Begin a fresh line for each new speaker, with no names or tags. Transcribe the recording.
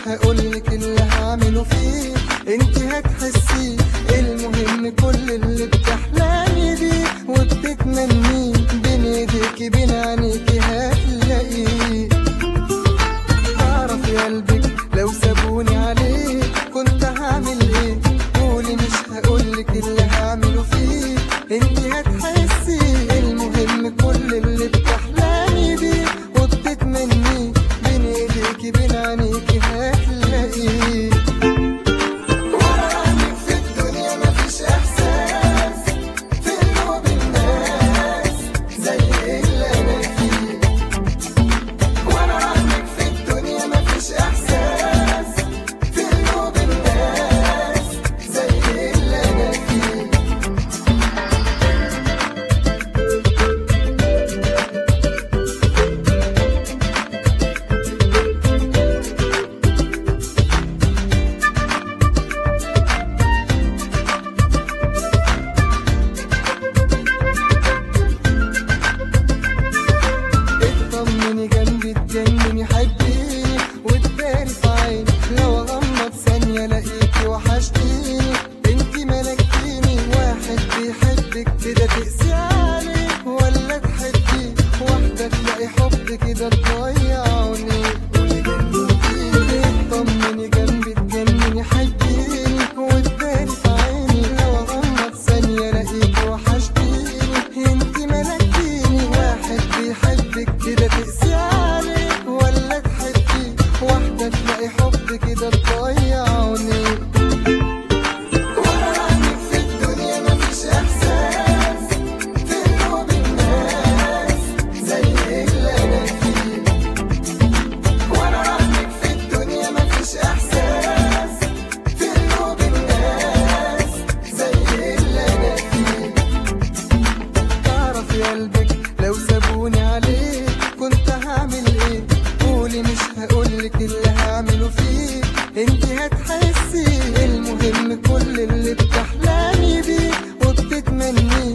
هقولك اللي هعمله فيه انت هتحسيه المهم كل اللي بتحلمي بيه وبتتمنيه بين ايديكي بين عينيكي هتلاقيه تعرف يا قلبك لو سابوني عليه كنت هعمل ايه قولي مش هقولك اللي هعمله فيه انت هتحسي المهم كل اللي بتحلمي بيه وبتتمنيه بين ايديكي بين عينيكي هتلاقيه ورا عنك في الدنيا مفيش احساس في قلوب الناس زي اللي انا فيه وانا عنك في الدنيا مفيش احساس في قلوب الناس زي اللي انا فيه اطمني جنبي تجنني حبيني وتباري في عيني لو اغمض ثانية الاقيكي وحشتيني انتي ملكتيني واحد بيحبك كده تقسي عليه ولا تحبيه واحدة تلاقي حب كده تضيع عينيك قولي جننتيني اطمني جنبي تجنني حبيني وتباري في عيني لو اغمض ثانية الاقيكي وحشتيني انتي ملكتيني واحد بيحبك كده تقسي عليه ولا تحبيه واحدة تلاقي حب كده تضيع عينيك وانا عنك في الدنيا مفيش احساس في قلوب الناس زي اللي انا فيه وانا عنك في الدنيا مفيش احساس في قلوب الناس زي اللي انا فيه تعرف يا قلبك لو سابوني عليه كنت هعمل ايه قولي مش هقولك اللي هعمله فيه انت هتحسي المهم كل اللي بتحلمي بيه وبتتمنيه